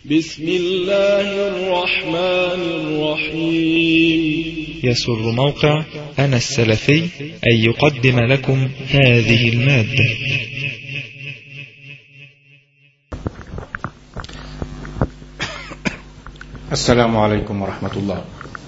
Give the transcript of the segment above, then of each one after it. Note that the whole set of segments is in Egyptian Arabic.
بسم الله الرحمن الرحيم يسر موقع أنا السلفي أن يقدم لكم هذه المادة السلام عليكم ورحمة الله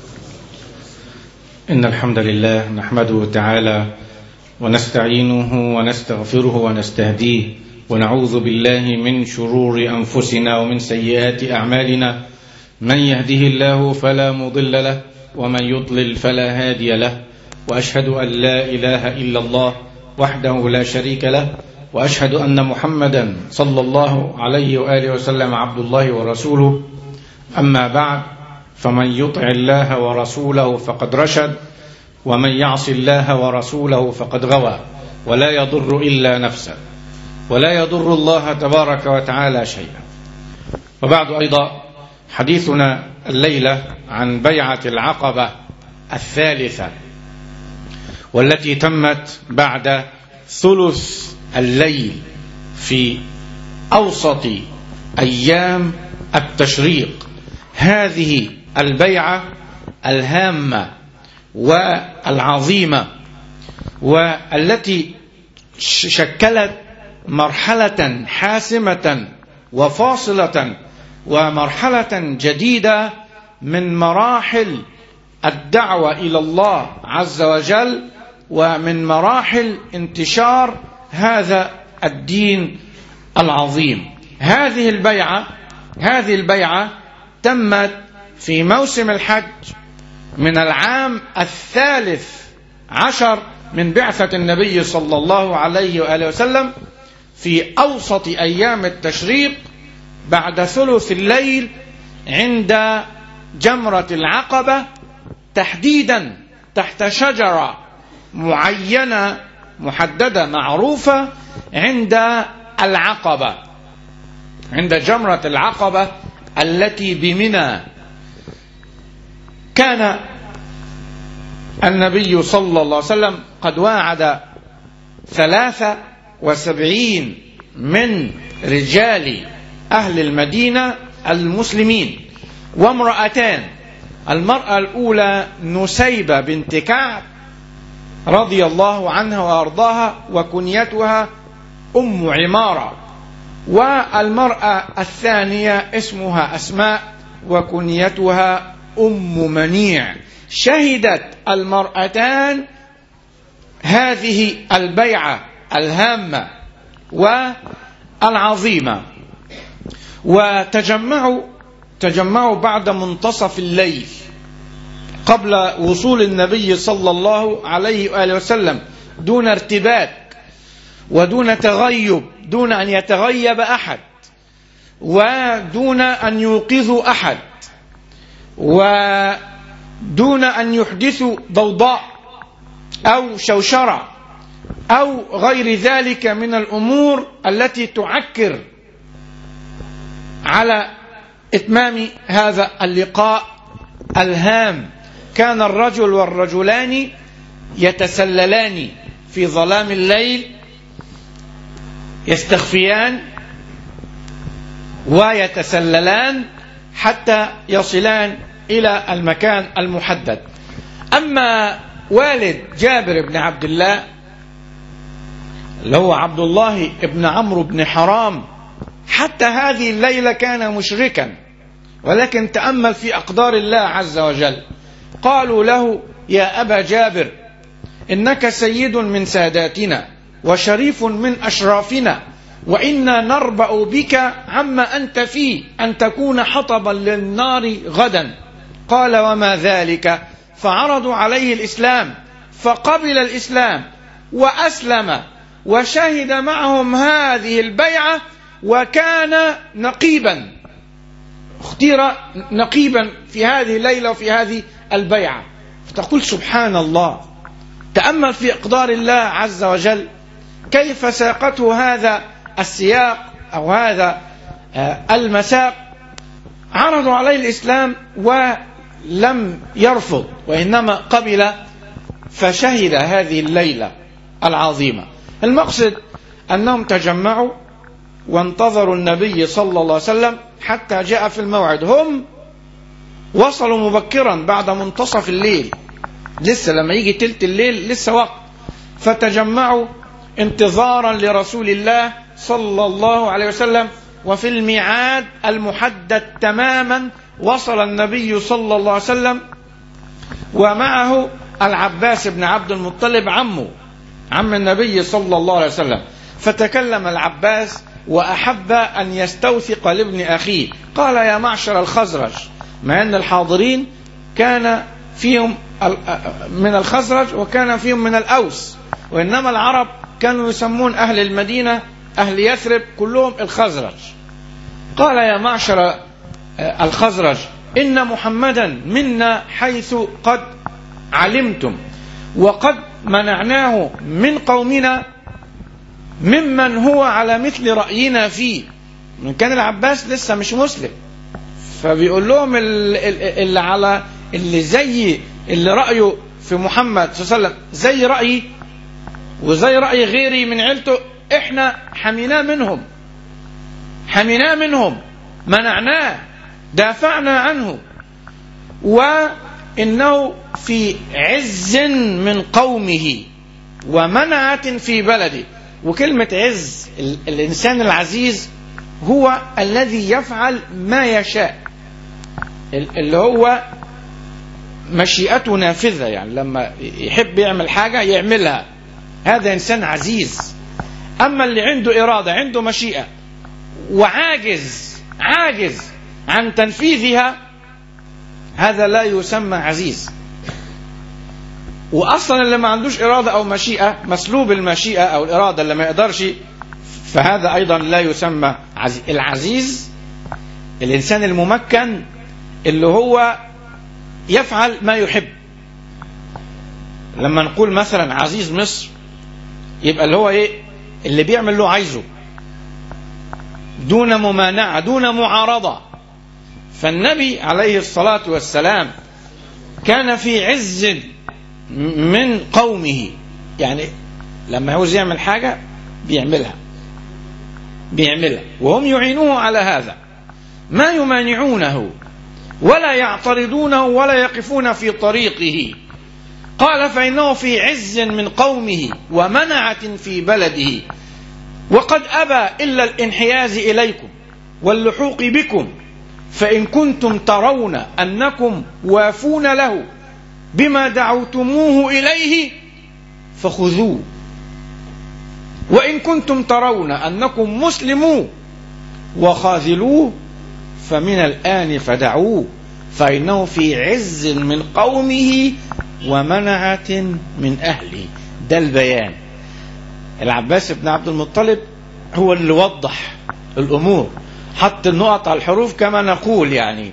إن الحمد لله نحمده تعالى ونستعينه ونستغفره ونستهديه ونعوذ بالله من شرور أنفسنا ومن سيئات أعمالنا من يهده الله فلا مضل له ومن يضلل فلا هادي له وأشهد أن لا إله إلا الله وحده لا شريك له وأشهد أن محمدا صلى الله عليه وآله وسلم عبد الله ورسوله أما بعد فمن يطع الله ورسوله فقد رشد ومن يعص الله ورسوله فقد غوى ولا يضر إلا نفسه ولا يضر الله تبارك وتعالى شيئا وبعد أيضا حديثنا الليلة عن بيعة العقبة الثالثة والتي تمت بعد ثلث الليل في أوسط أيام التشريق هذه البيعة الهامة والعظيمة والتي شكلت مرحلة حاسمة وفاصلة ومرحلة جديدة من مراحل الدعوة إلى الله عز وجل ومن مراحل انتشار هذا الدين العظيم هذه البيعة هذه البيعة تمت في موسم الحج من العام الثالث عشر من بعثة النبي صلى الله عليه وآله وسلم في أوسط أيام التشريق بعد ثلث الليل عند جمرة العقبة تحديدا تحت شجرة معينة محددة معروفة عند العقبة عند جمرة العقبة التي بمنى كان النبي صلى الله عليه وسلم قد واعد ثلاثة وسبعين من رجال أهل المدينة المسلمين وامرأتان المرأة الأولى نسيبة بنت كعب رضي الله عنها وأرضاها وكنيتها أم عمارة والمرأة الثانية اسمها أسماء وكنيتها أم منيع شهدت المرأتان هذه البيعة الهامة والعظيمة وتجمعوا تجمعوا بعد منتصف الليل قبل وصول النبي صلى الله عليه وآله وسلم دون ارتباك ودون تغيب دون أن يتغيب أحد ودون أن يوقظوا أحد ودون أن يحدثوا ضوضاء أو شوشرة أو غير ذلك من الأمور التي تعكر على إتمام هذا اللقاء الهام كان الرجل والرجلان يتسللان في ظلام الليل يستخفيان ويتسللان حتى يصلان إلى المكان المحدد أما والد جابر بن عبد الله اللي هو عبد الله بن عمرو بن حرام حتى هذه الليلة كان مشركا ولكن تأمل في أقدار الله عز وجل قالوا له يا أبا جابر إنك سيد من ساداتنا وشريف من أشرافنا وإنا نربأ بك عما أنت فيه أن تكون حطبا للنار غدا قال وما ذلك فعرضوا عليه الإسلام فقبل الإسلام وأسلم وشهد معهم هذه البيعة وكان نقيبا اختير نقيبا في هذه الليلة وفي هذه البيعة فتقول سبحان الله تأمل في إقدار الله عز وجل كيف ساقته هذا السياق أو هذا المساق عرضوا عليه الإسلام ولم يرفض وإنما قبل فشهد هذه الليلة العظيمة المقصد أنهم تجمعوا وانتظروا النبي صلى الله عليه وسلم حتى جاء في الموعد هم وصلوا مبكرا بعد منتصف الليل لسه لما يجي تلت الليل لسه وقت فتجمعوا انتظارا لرسول الله صلى الله عليه وسلم وفي الميعاد المحدد تماما وصل النبي صلى الله عليه وسلم ومعه العباس بن عبد المطلب عمه عم النبي صلى الله عليه وسلم فتكلم العباس وأحب أن يستوثق لابن أخيه قال يا معشر الخزرج مع أن الحاضرين كان فيهم من الخزرج وكان فيهم من الأوس وإنما العرب كانوا يسمون أهل المدينة أهل يثرب كلهم الخزرج قال يا معشر الخزرج إن محمدا منا حيث قد علمتم وقد منعناه من قومنا ممن هو على مثل رأينا فيه من كان العباس لسه مش مسلم فبيقول لهم اللي على اللي زي اللي رأيه في محمد صلى الله عليه وسلم زي رأيي وزي رأي غيري من عيلته احنا حميناه منهم حميناه منهم منعناه دافعنا عنه وإنه في عز من قومه ومنعة في بلده وكلمة عز الإنسان العزيز هو الذي يفعل ما يشاء اللي هو مشيئته نافذة يعني لما يحب يعمل حاجة يعملها هذا إنسان عزيز أما اللي عنده إرادة عنده مشيئة وعاجز عاجز عن تنفيذها هذا لا يسمى عزيز واصلا اللي ما عندوش اراده او مشيئه مسلوب المشيئه او الاراده اللي ما يقدرش فهذا ايضا لا يسمى عزيز العزيز الانسان الممكن اللي هو يفعل ما يحب لما نقول مثلا عزيز مصر يبقى اللي هو ايه اللي بيعمل اللي هو عايزه دون ممانعه دون معارضه فالنبي عليه الصلاه والسلام كان في عز من قومه يعني لما يعوز يعمل حاجة بيعملها بيعملها وهم يعينوه على هذا ما يمانعونه ولا يعترضونه ولا يقفون في طريقه قال فإنه في عز من قومه ومنعة في بلده وقد أبى إلا الانحياز إليكم واللحوق بكم فإن كنتم ترون أنكم وافون له بما دعوتموه اليه فخذوه وان كنتم ترون انكم مسلمون وخاذلوه فمن الان فدعوه فانه في عز من قومه ومنعه من اهله ده البيان العباس بن عبد المطلب هو اللي وضح الامور حط النقط على الحروف كما نقول يعني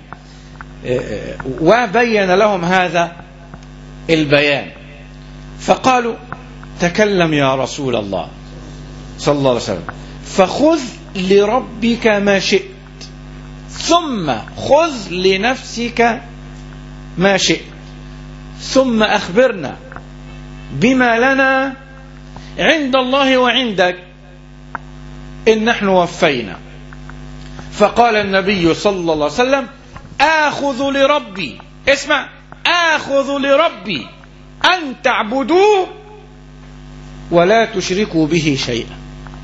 وبين لهم هذا البيان فقالوا تكلم يا رسول الله صلى الله عليه وسلم فخذ لربك ما شئت ثم خذ لنفسك ما شئت ثم اخبرنا بما لنا عند الله وعندك ان نحن وفينا فقال النبي صلى الله عليه وسلم اخذ لربي اسمع آخذ لربي أن تعبدوه ولا تشركوا به شيئا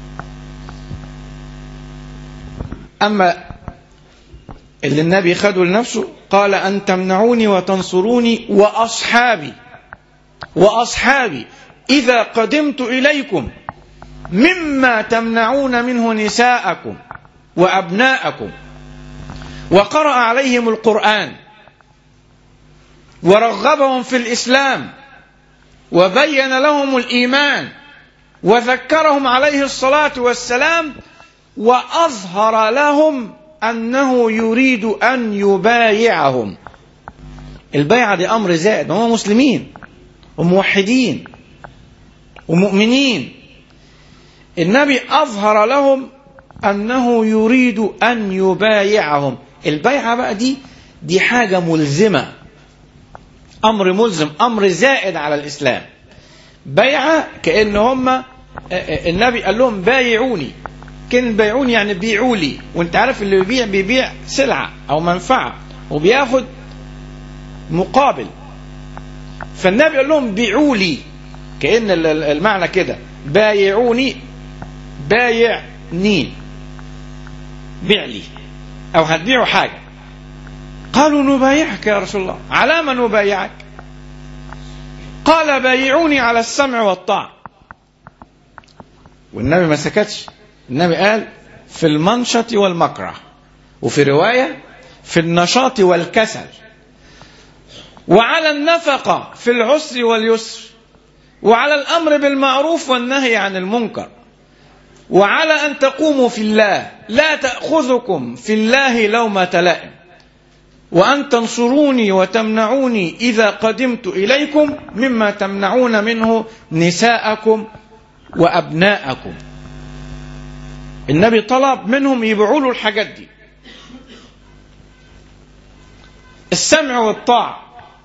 أما اللي النبي خده لنفسه قال أن تمنعوني وتنصروني وأصحابي وأصحابي إذا قدمت إليكم مما تمنعون منه نساءكم وأبناءكم وقرأ عليهم القرآن ورغبهم في الاسلام وبين لهم الايمان وذكرهم عليه الصلاه والسلام واظهر لهم انه يريد ان يبايعهم البيعه دي امر زائد هم مسلمين وموحدين ومؤمنين النبي اظهر لهم انه يريد ان يبايعهم البيعه بقى دي دي حاجه ملزمه امر ملزم امر زائد على الاسلام بيعه كان هم النبي قال لهم بايعوني كلمة بيعوني يعني بيعوا لي وانت عارف اللي بيبيع بيبيع سلعة او منفعة وبياخد مقابل فالنبي قال لهم بيعوا لي كأن ال- ال- المعنى كده بايعوني بايعني بيع لي او هتبيعوا حاجة قالوا نبايعك يا رسول الله على ما نبايعك قال بايعوني على السمع والطاعة والنبي ما سكتش النبي قال في المنشط والمكره وفي رواية في النشاط والكسل وعلى النفقة في العسر واليسر وعلى الأمر بالمعروف والنهي عن المنكر وعلى أن تقوموا في الله لا تأخذكم في الله لومة لائم وأن تنصروني وتمنعوني إذا قدمت إليكم مما تمنعون منه نساءكم وأبناءكم النبي طلب منهم يبيعوا له الحاجات دي السمع والطاعة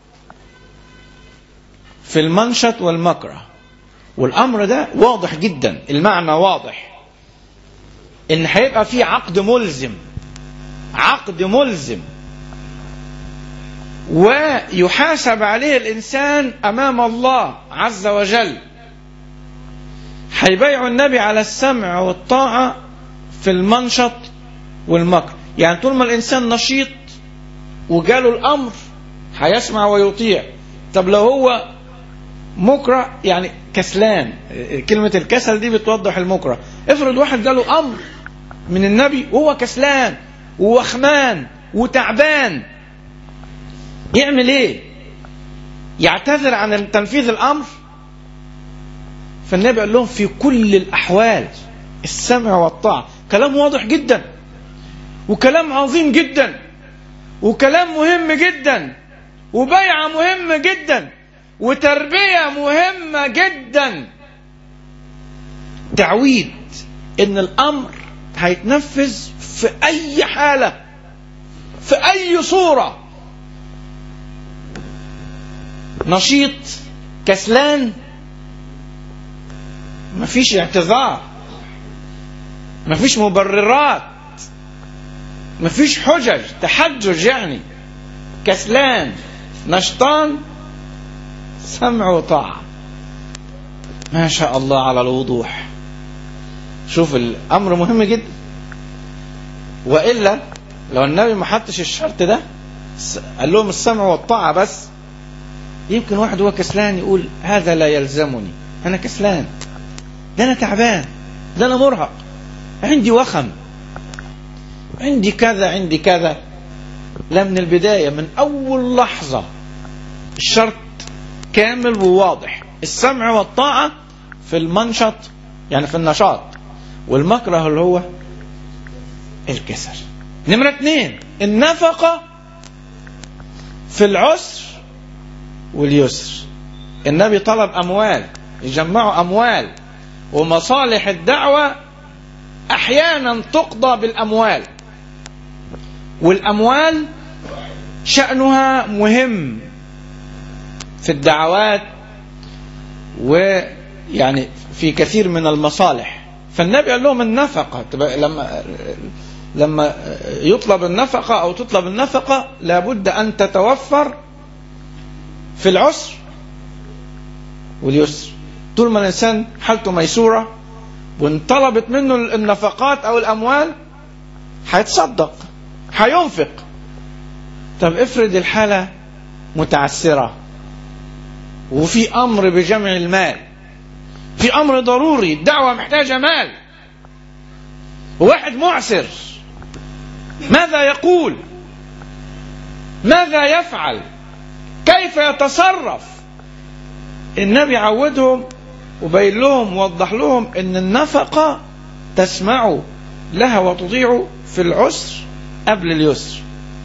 في المنشط والمكره والأمر ده واضح جدا المعنى واضح إن هيبقى في عقد ملزم عقد ملزم ويحاسب عليه الإنسان أمام الله عز وجل هيبايعوا النبي على السمع والطاعة في المنشط والمكر يعني طول ما الإنسان نشيط وجاله الأمر هيسمع ويطيع طب لو هو مكره يعني كسلان كلمة الكسل دي بتوضح المكره افرض واحد جاله أمر من النبي وهو كسلان ووخمان وتعبان يعمل ايه يعتذر عن تنفيذ الأمر فالنبي قال لهم في كل الأحوال السمع والطاعة كلام واضح جدا وكلام عظيم جدا وكلام مهم جدا وبيعة مهمة جدا وتربية مهمة جدا تعويد ان الامر هيتنفذ في اي حالة في اي صورة نشيط كسلان مفيش اعتذار مفيش مبررات مفيش حجج تحجج يعني كسلان نشطان سمع وطاعة ما شاء الله على الوضوح شوف الأمر مهم جدا وإلا لو النبي ما حطش الشرط ده قال لهم السمع والطاعة بس يمكن واحد هو كسلان يقول هذا لا يلزمني أنا كسلان ده أنا تعبان ده أنا مرهق عندي وخم عندي كذا عندي كذا لا من البداية من أول لحظة الشرط كامل وواضح السمع والطاعة في المنشط يعني في النشاط والمكره اللي هو الكسل نمرة اثنين النفقة في العسر واليسر النبي طلب أموال يجمعوا أموال ومصالح الدعوة أحيانا تقضى بالأموال والأموال شأنها مهم في الدعوات ويعني في كثير من المصالح فالنبي قال لهم النفقة لما لما يطلب النفقة أو تطلب النفقة لابد أن تتوفر في العسر واليسر طول ما الإنسان حالته ميسورة وانطلبت منه النفقات أو الأموال هيتصدق هينفق طب افرض الحالة متعسرة وفي امر بجمع المال في امر ضروري الدعوه محتاجه مال وواحد معسر ماذا يقول ماذا يفعل كيف يتصرف النبي عودهم وبين لهم ووضح لهم ان النفقه تسمعوا لها وتطيعوا في العسر قبل اليسر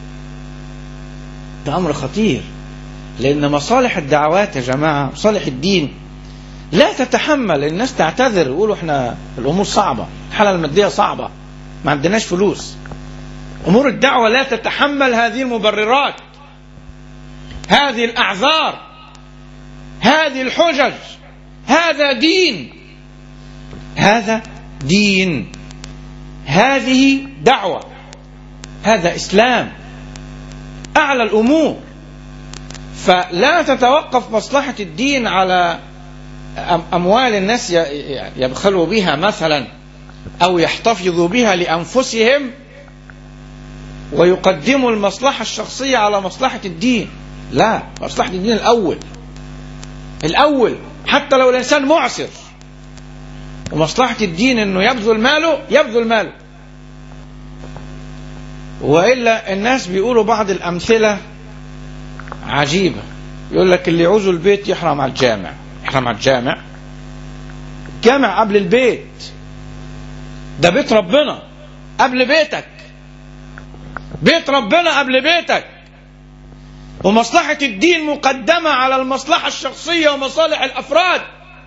ده امر خطير لأن مصالح الدعوات يا جماعة مصالح الدين لا تتحمل الناس تعتذر يقولوا احنا الأمور صعبة الحالة المادية صعبة ما عندناش فلوس أمور الدعوة لا تتحمل هذه المبررات هذه الأعذار هذه الحجج هذا دين هذا دين هذه دعوة هذا إسلام أعلى الأمور فلا تتوقف مصلحة الدين على أم- أموال الناس ي- يبخلوا بها مثلا أو يحتفظوا بها لأنفسهم ويقدموا المصلحة الشخصية على مصلحة الدين لا مصلحة الدين الأول الأول حتى لو الإنسان معسر ومصلحة الدين أنه يبذل ماله يبذل ماله وإلا الناس بيقولوا بعض الأمثلة عجيبة يقول لك اللي يعوز البيت يحرم على الجامع يحرم على الجامع الجامع قبل البيت ده بيت ربنا قبل بيتك بيت ربنا قبل بيتك ومصلحة الدين مقدمة على المصلحة الشخصية ومصالح الأفراد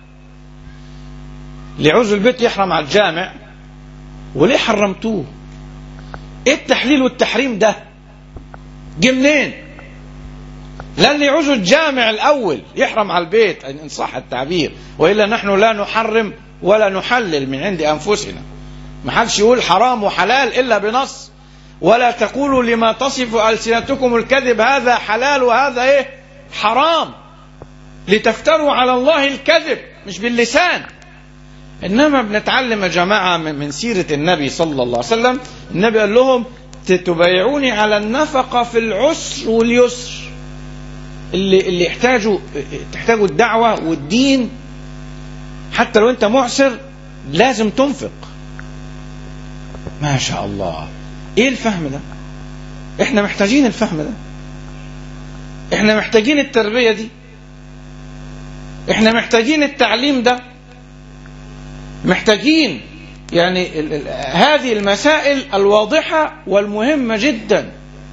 اللي يعوز البيت يحرم على الجامع وليه حرمتوه ايه التحليل والتحريم ده جه منين لا اللي يعوز الجامع الأول يحرم على البيت إن صح التعبير وإلا نحن لا نحرم ولا نحلل من عند أنفسنا ما حدش يقول حرام وحلال إلا بنص ولا تقولوا لما تصف ألسنتكم الكذب هذا حلال وهذا إيه حرام لتفتروا على الله الكذب مش باللسان إنما بنتعلم يا جماعة من من سيرة النبي صلى الله عليه وسلم النبي قال لهم تبايعوني على النفقة في العسر واليسر اللي اللي يحتاجوا تحتاجوا الدعوة والدين حتى لو أنت معسر لازم تنفق ما شاء الله ايه الفهم ده احنا محتاجين الفهم ده احنا محتاجين التربية دي احنا محتاجين التعليم ده محتاجين يعني ال ال هذه المسائل الواضحة والمهمة جدا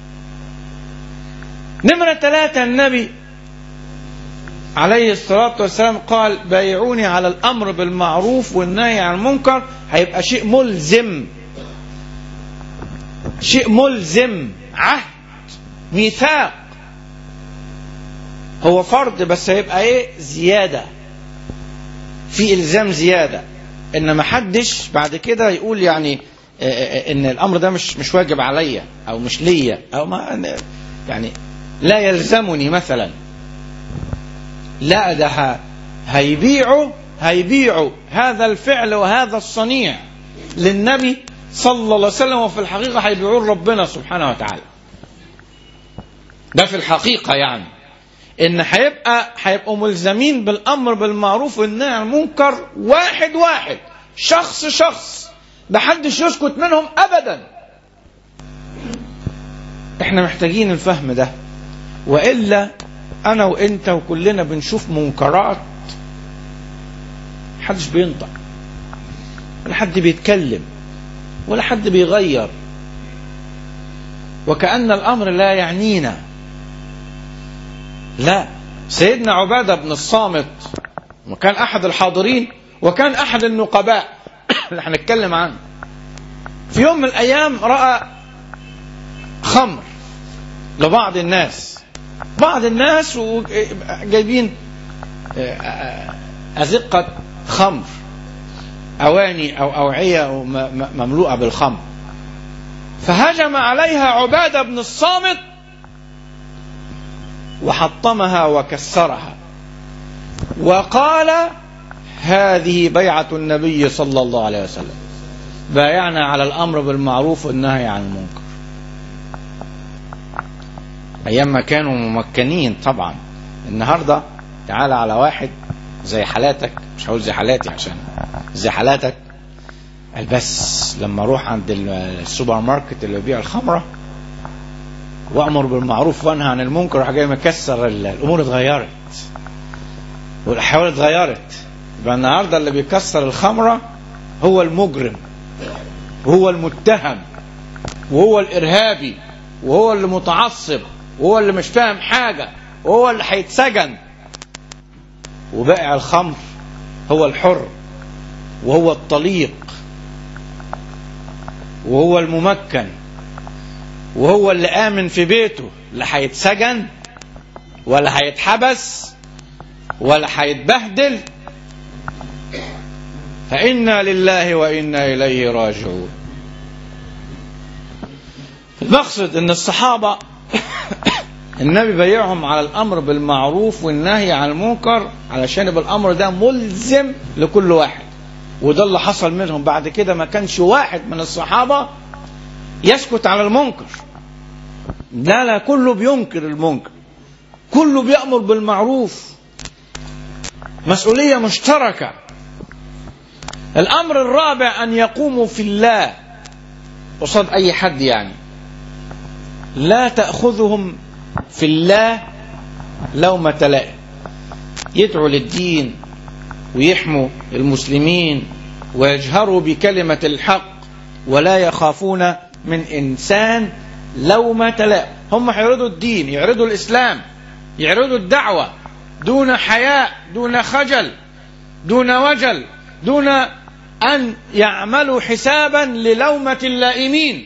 نمرة ثلاثة النبي عليه الصلاة والسلام قال بايعوني على الأمر بالمعروف والنهي عن المنكر هيبقى شيء ملزم شيء ملزم عهد ميثاق هو فرض بس هيبقى ايه زيادة في الزام زيادة ان ما حدش بعد كده يقول يعني ان الامر ده مش مش واجب عليا او مش ليا او ما يعني لا يلزمني مثلا لا ده هيبيعوا هيبيعوا هذا الفعل وهذا الصنيع للنبي صلى الله عليه وسلم وفي الحقيقة هيبيعون ربنا سبحانه وتعالى ده في الحقيقة يعني ان هيبقى هيبقوا ملزمين بالامر بالمعروف والنهي عن المنكر واحد واحد شخص شخص محدش يسكت منهم ابدا احنا محتاجين الفهم ده والا انا وانت وكلنا بنشوف منكرات محدش بينطق ولا حد بيتكلم ولا حد بيغير وكأن الأمر لا يعنينا لا سيدنا عبادة بن الصامت وكان أحد الحاضرين وكان أحد النقباء اللي هنتكلم عنه في يوم من الأيام رأى خمر لبعض الناس بعض الناس جايبين أزقة خمر أواني أو أوعية مملوءة بالخمر فهجم عليها عبادة بن الصامت وحطمها وكسرها وقال هذه بيعة النبي صلى الله عليه وسلم بايعنا على الأمر بالمعروف والنهي عن المنكر أيام ما كانوا ممكنين طبعا النهاردة تعال على واحد زي حالاتك مش هقول زي حالاتي عشان زي حالاتك قال بس لما اروح عند السوبر ماركت اللي بيبيع الخمره وامر بالمعروف وانهى عن المنكر راح جاي مكسر الامور اتغيرت والاحوال اتغيرت يبقى النهارده اللي بيكسر الخمره هو المجرم وهو المتهم وهو الارهابي وهو اللي متعصب وهو اللي مش فاهم حاجه وهو اللي هيتسجن وبائع الخمر هو الحر وهو الطليق وهو الممكن وهو اللي آمن في بيته لا هيتسجن ولا هيتحبس ولا هيتبهدل فإنا لله وإنا إليه راجعون المقصد ان الصحابة النبي بيعهم على الامر بالمعروف والنهي عن المنكر علشان يبقى الامر ده ملزم لكل واحد وده اللي حصل منهم بعد كده ما كانش واحد من الصحابة يسكت على المنكر لا لا كله بينكر المنكر كله بيأمر بالمعروف مسؤولية مشتركة الأمر الرابع أن يقوموا في الله قصاد أي حد يعني لا تأخذهم في الله لومة لائم يدعوا للدين ويحموا المسلمين ويجهروا بكلمة الحق ولا يخافون من إنسان لومة لائم هم يعرضوا الدين يعرضوا الإسلام يعرضوا الدعوة دون حياء دون خجل دون وجل دون أن يعملوا حسابا للومة اللائمين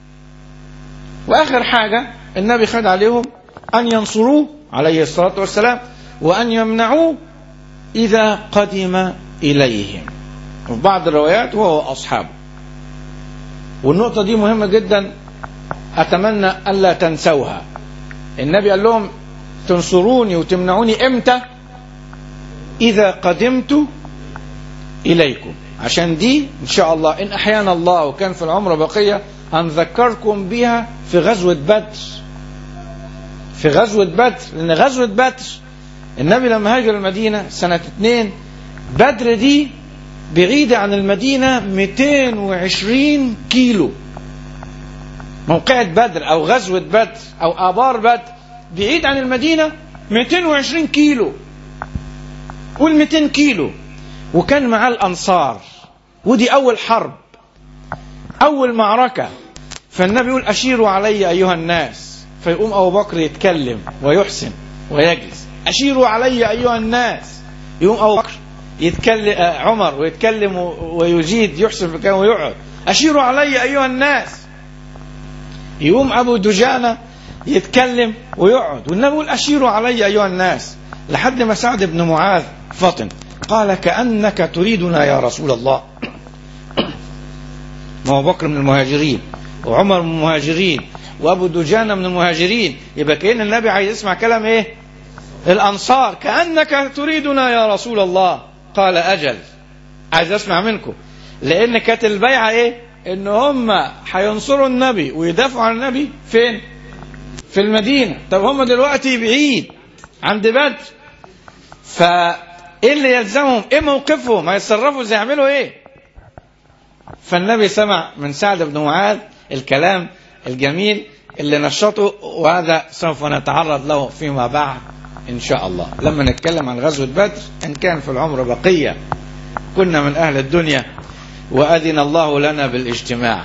وآخر حاجة النبي خد عليهم أن ينصروه عليه الصلاة والسلام وأن يمنعوه إذا قدم إليهم وفي بعض الروايات وهو أصحابه والنقطة دي مهمة جدا أتمنى ألا تنسوها النبي قال لهم تنصروني وتمنعوني إمتى إذا قدمت إليكم عشان دي إن شاء الله إن أحيانا الله وكان في العمر بقية هنذكركم بها في غزوة بدر في غزوة بدر لأن غزوة بدر النبي لما هاجر المدينة سنة اتنين بدر دي بعيدة عن المدينة 220 كيلو موقعة بدر أو غزوة بدر أو آبار بدر بعيد عن المدينة 220 كيلو قول 200 كيلو وكان معاه الأنصار ودي أول حرب أول معركة فالنبي يقول أشيروا علي أيها الناس فيقوم أبو بكر يتكلم ويحسن ويجلس أشيروا علي أيها الناس يقوم أبو بكر يتكلم عمر ويتكلم ويجيد يحسن في كلام ويقعد أشيروا علي أيها الناس يقوم أبو دجانة يتكلم ويقعد والنبي يقول أشيروا علي أيها الناس لحد ما سعد بن معاذ فطن قال كأنك تريدنا يا رسول الله ما أبو بكر من المهاجرين وعمر من المهاجرين وأبو دجانة من المهاجرين يبقى كأن النبي عايز يسمع كلام إيه الأنصار كأنك تريدنا يا رسول الله قال أجل عايز أسمع منكم لأن كانت البيعة إيه إن هم هينصروا النبي ويدافعوا عن النبي فين في المدينة طب هم دلوقتي بعيد عند بدر فإيه اللي يلزمهم إيه موقفهم هيتصرفوا زي يعملوا إيه فالنبي سمع من سعد بن معاذ الكلام الجميل اللي نشطه وهذا سوف نتعرض له فيما بعد إن شاء الله لما نتكلم عن غزوة بدر إن كان في العمر بقية كنا من أهل الدنيا وأذن الله لنا بالاجتماع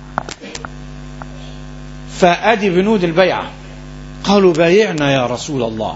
فأدي بنود البيعة قالوا بايعنا يا رسول الله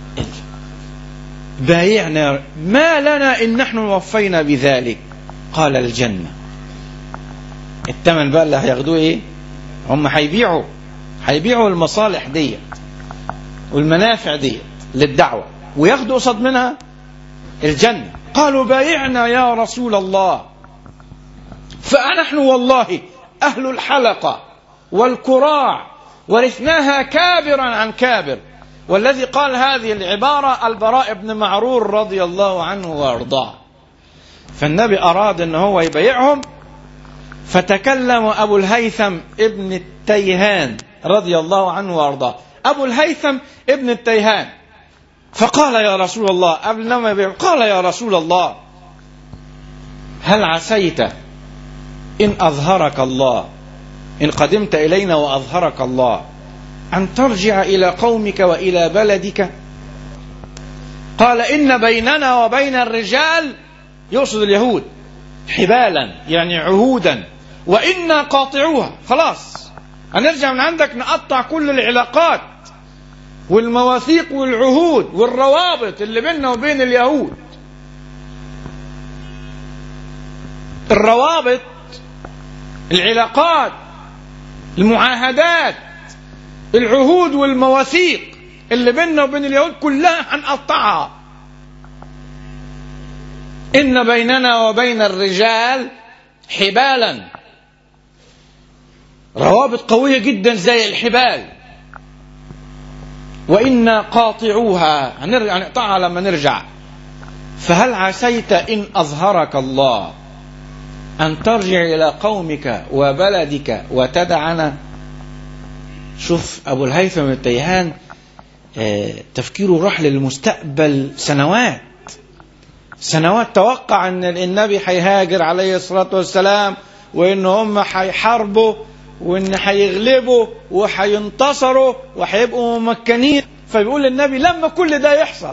بايعنا ما لنا إن نحن وفينا بذلك قال الجنة الثمن بقى اللي هياخدوه ايه هم هيبيعوا هيبيعوا المصالح دي والمنافع دي للدعوة وياخدوا قصاد منها الجنة قالوا بايعنا يا رسول الله فنحن والله أهل الحلقة والكراع ورثناها كابرا عن كابر والذي قال هذه العبارة البراء بن معرور رضي الله عنه وارضاه فالنبي أراد أن هو يبيعهم فتكلم أبو الهيثم ابن التيهان رضي الله عنه وارضاه أبو الهيثم ابن التيهان فقال يا رسول الله قبل ما يبيع قال يا رسول الله هل عسيت إن أظهرك الله إن قدمت إلينا وأظهرك الله أن ترجع إلى قومك وإلى بلدك قال إن بيننا وبين الرجال يقصد اليهود حبالا يعني عهودا وإنا قاطعوها خلاص هنرجع من عندك نقطع كل العلاقات والمواثيق والعهود والروابط اللي بيننا وبين اليهود الروابط العلاقات المعاهدات العهود والمواثيق اللي بيننا وبين اليهود كلها هنقطعها إن بيننا وبين الرجال حبالا روابط قوية جدا زي الحبال وإنا قاطعوها هنرجع نقطعها لما نرجع فهل عسيت إن أظهرك الله أن ترجع إلى قومك وبلدك وتدعنا شوف أبو الهيثم بن التيهان آه، تفكيره راح للمستقبل سنوات سنوات توقع ان النبي هيهاجر عليه الصلاه والسلام وان هم هيحاربوا وان هيغلبوا وهينتصروا وهيبقوا ممكنين فبيقول للنبي لما كل ده يحصل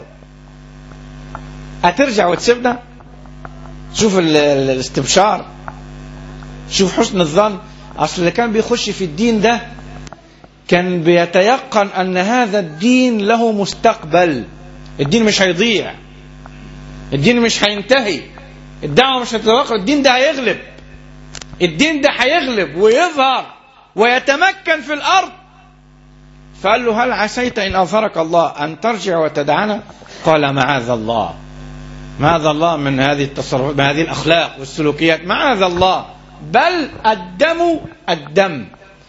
هترجع وتسيبنا شوف ال- ال- الاستبشار شوف حسن الظن اصل اللي كان بيخش في الدين ده كان بيتيقن ان هذا الدين له مستقبل الدين مش هيضيع الدين مش هينتهي الدعوه مش هتتوقف الدين ده هيغلب الدين ده هيغلب ويظهر ويتمكن في الارض فقال له هل عسيت ان اظهرك الله ان ترجع وتدعنا قال معاذ الله معاذ الله من هذه التصرفات من هذه الاخلاق والسلوكيات معاذ الله بل الدم الدم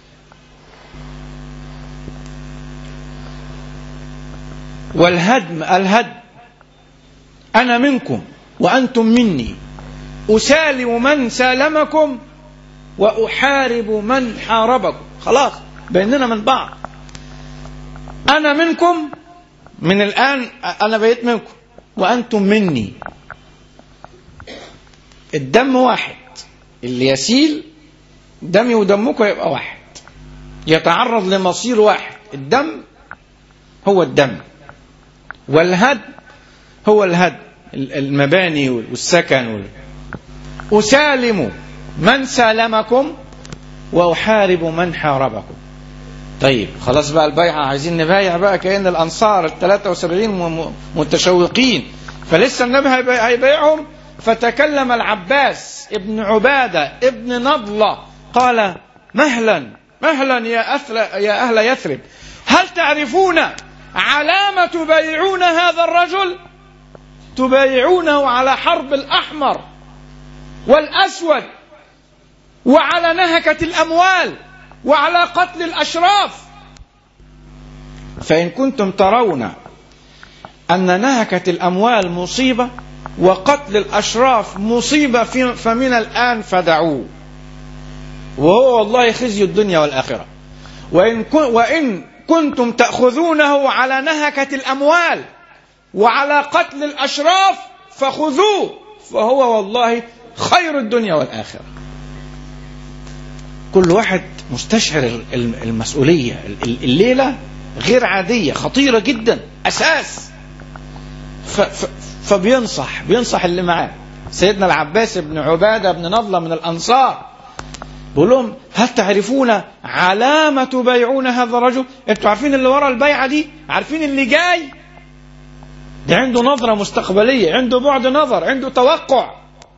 والهدم الهدم أنا منكم وأنتم مني أسالم من سالمكم وأحارب من حاربكم خلاص بيننا من بعض أنا منكم من الآن أنا بقيت منكم وأنتم مني الدم واحد اللي يسيل دمي ودمكم يبقى واحد يتعرض لمصير واحد الدم هو الدم والهدم هو الهدم المباني والسكن وال... أسالم من سالمكم وأحارب من حاربكم طيب خلاص بقى البيعة عايزين نبايع بقى كأن الأنصار ال 73 متشوقين فلسه النبي هيبايع- هيبايعهم فتكلم العباس ابن عبادة ابن نضلة قال مهلا مهلا يا أثل يا أهل يثرب هل تعرفون علامة تبايعون هذا الرجل تبايعونه على حرب الأحمر والأسود وعلى نهكة الأموال وعلى قتل الأشراف فإن كنتم ترون أن نهكة الأموال مصيبة وقتل الأشراف مصيبة في- فمن الآن فدعوه وهو والله خزي الدنيا والآخرة وإن, كن وإن كنتم تأخذونه على نهكة الأموال وعلى قتل الأشراف فخذوه فهو والله خير الدنيا والآخرة كل واحد مستشعر ال- ال- المسؤولية ال- الليلة غير عادية خطيرة جدا أساس ف ف فبينصح بينصح اللي معاه سيدنا العباس بن عبادة بن نضلة من الأنصار بيقول لهم هل تعرفون علامة تبايعون هذا الرجل انتوا عارفين اللي ورا البيعة دي عارفين اللي جاي ده عنده نظرة مستقبلية عنده بعد نظر عنده توقع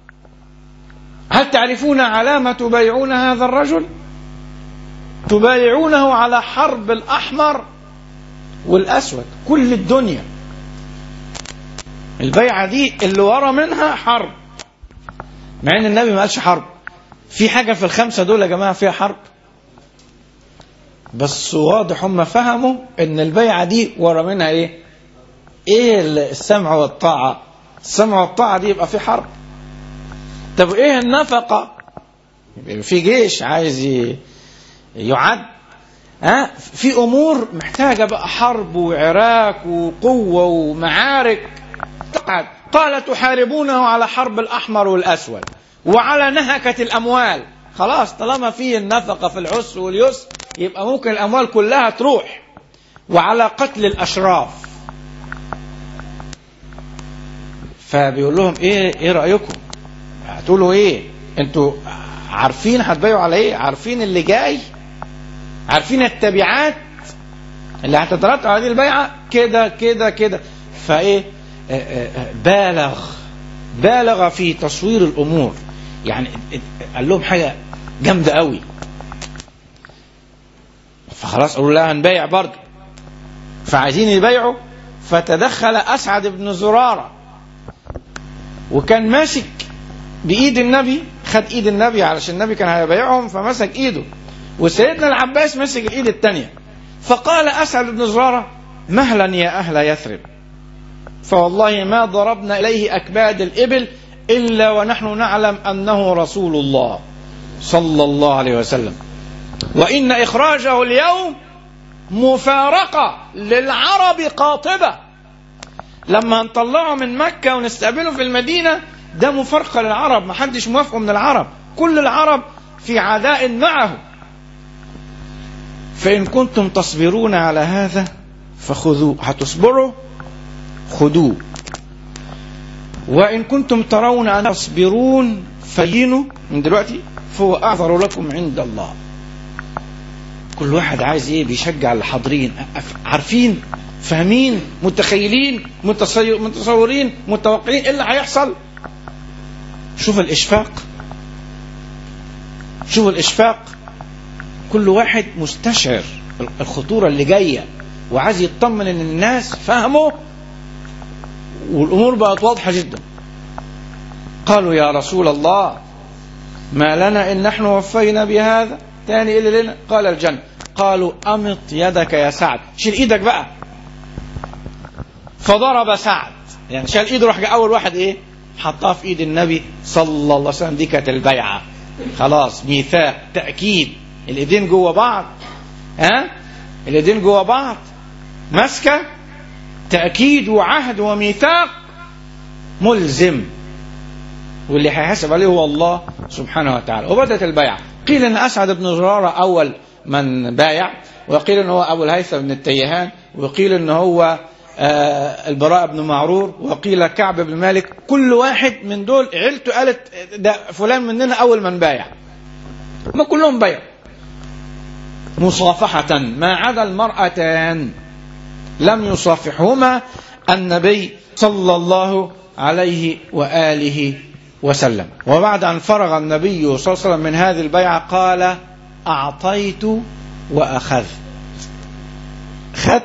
هل تعرفون علامة تبايعون هذا الرجل تبايعونه على حرب الأحمر والأسود كل الدنيا البيعة دي اللي ورا منها حرب مع ان النبي ما قالش حرب في حاجة في الخمسة دول يا جماعة فيها حرب بس واضح هم فهموا ان البيعة دي ورا منها ايه ايه السمع والطاعة السمع والطاعة دي يبقى في حرب طب ايه النفقة يبقى في جيش عايز ي- يعد ها في امور محتاجة بقى حرب وعراك وقوة ومعارك قال قال تحاربونه على حرب الاحمر والاسود وعلى نهكة الاموال خلاص طالما في النفقة في العسر واليسر يبقى ممكن الاموال كلها تروح وعلى قتل الاشراف فبيقول لهم ايه ايه رايكم هتقولوا ايه انتوا عارفين هتبايعوا على ايه عارفين اللي جاي عارفين التبعات اللي هتترتب على هذه البيعه كده كده كده فايه آه، آه، آه، بالغ بالغ في تصوير الامور يعني قال لهم حاجه جامده قوي فخلاص قالوا لا هنبايع برضه فعايزين يبايعوا فتدخل اسعد بن زراره وكان ماسك بايد النبي خد ايد النبي علشان النبي كان هيبايعهم فمسك ايده وسيدنا العباس مسك الايد الثانيه فقال اسعد بن زراره مهلا يا اهل يثرب فوالله ما ضربنا اليه اكباد الابل الا ونحن نعلم انه رسول الله صلى الله عليه وسلم وان اخراجه اليوم مفارقه للعرب قاطبه لما هنطلعه من مكه ونستقبله في المدينه ده مفارقه للعرب ما حدش موافقه من العرب كل العرب في عداء معه فإن كنتم تصبرون على هذا فخذوه هتصبروا خذوه وإن كنتم ترون أن تصبرون فينوا من دلوقتي فهو أعذر لكم عند الله كل واحد عايز ايه بيشجع الحاضرين عارفين فاهمين متخيلين متصورين متوقعين ايه اللي هيحصل شوف الاشفاق شوف الاشفاق كل واحد مستشعر الخطوره اللي جايه وعايز يطمن ان الناس فهموا والامور بقت واضحه جدا قالوا يا رسول الله ما لنا ان نحن وفينا بهذا تاني اللي لنا قال الجنه قالوا امط يدك يا سعد شيل ايدك بقى فضرب سعد يعني شال ايده راح جاء اول واحد ايه حطها في ايد النبي صلى الله عليه وسلم دي كانت البيعه خلاص ميثاق تاكيد الايدين جوه بعض ها الايدين جوه بعض ماسكه تاكيد وعهد وميثاق ملزم واللي هيحاسب عليه هو الله سبحانه وتعالى وبدات البيعه قيل ان اسعد بن زراره اول من بايع وقيل ان هو ابو الهيثم بن التيهان وقيل ان هو آه البراء بن معرور وقيل كعب بن مالك كل واحد من دول عيلته قالت ده فلان مننا اول من بايع ما كلهم بايعوا مصافحة ما عدا المرأتان لم يصافحهما النبي صلى الله عليه وآله وسلم وبعد أن فرغ النبي صلى الله عليه وسلم من هذه البيعة قال أعطيت وأخذت خدت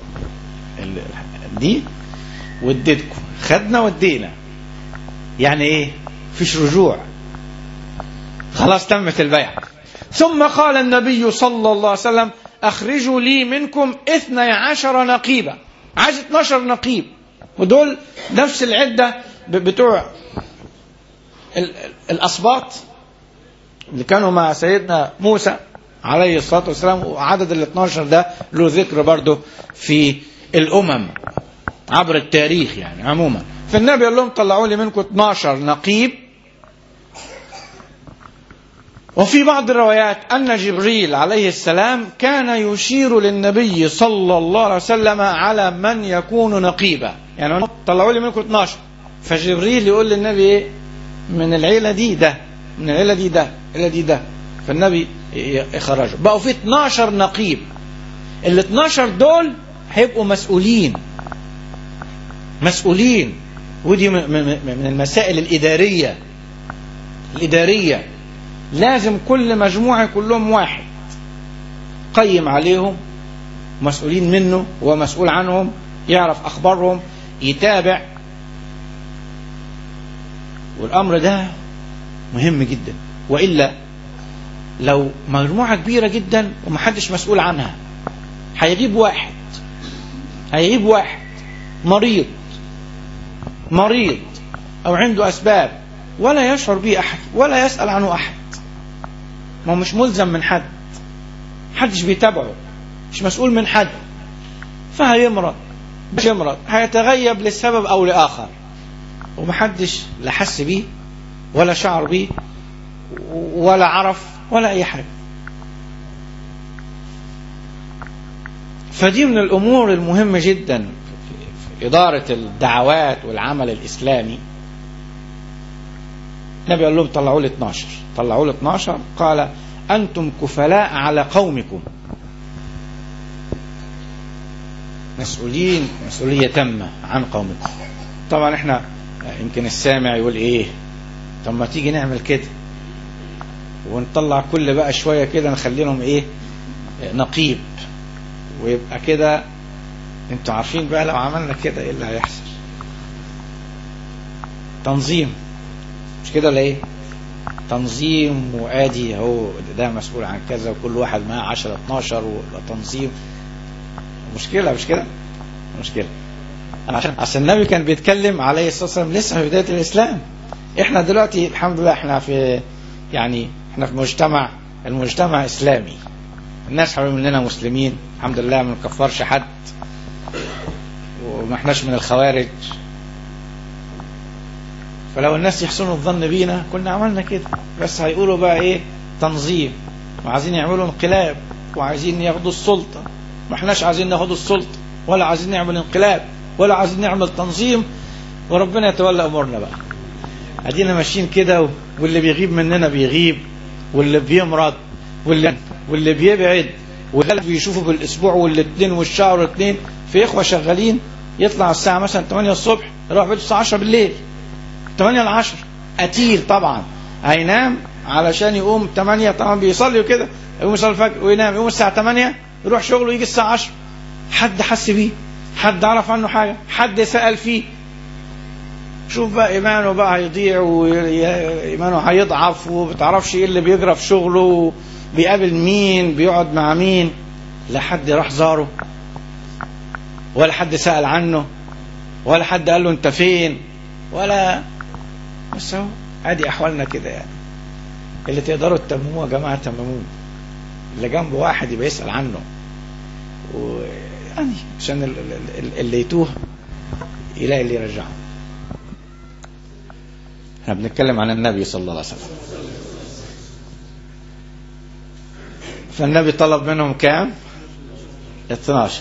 دي واديتكم خدنا ودينا يعني ايه فيش رجوع خلاص تمت البيعة ثم قال النبي صلى الله عليه وسلم أخرجوا لي منكم اثني عشر نقيبا عايز 12 نقيب ودول نفس العدة بتوع الأسباط اللي كانوا مع سيدنا موسى عليه الصلاة والسلام وعدد ال 12 ده له ذكر برضه في الأمم عبر التاريخ يعني عموما فالنبي قال لهم طلعوا لي منكم 12 نقيب وفي بعض الروايات أن جبريل عليه السلام كان يشير للنبي صلى الله عليه وسلم على من يكون نقيبا يعني طلعوا لي منكم 12 فجبريل يقول للنبي ايه من العيلة دي ده من العيلة دي ده العيلة دي ده فالنبي يخرجوا بقوا في 12 نقيب ال 12 دول هيبقوا مسؤولين مسؤولين ودي من المسائل الإدارية الإدارية لازم كل مجموعة كلهم واحد قيم عليهم مسؤولين منه ومسؤول عنهم يعرف أخبارهم يتابع والأمر ده مهم جدا وإلا لو مجموعة كبيرة جدا ومحدش مسؤول عنها هيغيب واحد هيغيب واحد مريض مريض أو عنده أسباب ولا يشعر به أحد ولا يسأل عنه أحد ما هو مش ملزم من حد محدش بيتابعه مش مسؤول من حد فهيمرض مش يمرض هيتغيب لسبب أو لآخر ومحدش لا حس بيه ولا شعر بيه ولا عرف ولا أي حاجة فدي من الأمور المهمة جدا في إدارة الدعوات والعمل الإسلامي النبي قال لهم طلعوا لي 12 طلعوا لي 12 قال أنتم كفلاء على قومكم مسؤولين مسؤولية تامة عن قومكم طبعا احنا يمكن السامع يقول ايه طب ما تيجي نعمل كده ونطلع كل بقى شوية كده نخلي لهم ايه نقيب ويبقى كده انتوا عارفين بقى لو عملنا كده ايه اللي هيحصل تنظيم مش كده ولا ايه تنظيم وادي هو ده مسؤول عن كذا وكل واحد معاه 10 12 وتنظيم مشكله مش كده مشكله انا عشان عشان النبي كان بيتكلم عليه الصلاه والسلام لسه في بدايه الاسلام احنا دلوقتي الحمد لله احنا في يعني احنا في مجتمع المجتمع اسلامي الناس حوالين مننا مسلمين الحمد لله ما نكفرش حد وما احناش من الخوارج فلو الناس يحسنوا الظن بينا كنا عملنا كده بس هيقولوا بقى ايه تنظيم وعايزين يعملوا انقلاب وعايزين ياخدوا السلطة ما احناش عايزين ناخد السلطة ولا عايزين نعمل انقلاب ولا عايزين نعمل تنظيم وربنا يتولى امورنا بقى ادينا ماشيين كده واللي بيغيب مننا بيغيب واللي بيمرض واللي واللي بيبعد واللي بيشوفه بالاسبوع والاثنين والشهر والاثنين في اخوه شغالين يطلع الساعه مثلا 8 الصبح يروح بيته الساعه 10 بالليل 8 ل 10 قتيل طبعا هينام علشان يقوم 8 طبعا بيصلي وكده يقوم يصلي الفجر وينام يقوم الساعه 8 يروح شغله يجي الساعه 10 حد حس بيه حد عرف عنه حاجه حد سال فيه شوف بقى ايمانه بقى هيضيع وايمانه هيضعف وبتعرفش ايه اللي بيجرى في شغله بيقابل مين بيقعد مع مين لا حد راح زاره ولا حد سأل عنه ولا حد قال له انت فين ولا بس اهو ادي احوالنا كده يعني اللي تقدروا تتمموه يا جماعه تمموه اللي جنبه واحد يبقى يسأل عنه ويعني عشان اللي يتوه يلاقي اللي يرجعه احنا بنتكلم عن النبي صلى الله عليه وسلم فالنبي طلب منهم كام 12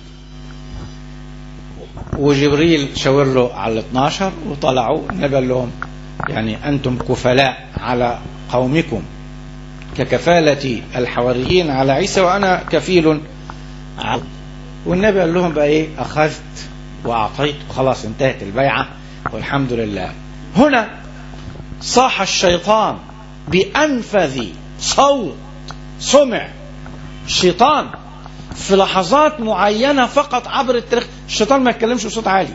وجبريل شاور له على ال 12 وطلعوا النبي قال لهم يعني انتم كفلاء على قومكم ككفالة الحواريين على عيسى وانا كفيل على والنبي قال لهم بقى ايه اخذت واعطيت وخلاص انتهت البيعة والحمد لله هنا صاح الشيطان بأنفذ صوت سمع الشيطان في لحظات معينة فقط عبر التاريخ الشيطان ما يتكلمش بصوت عالي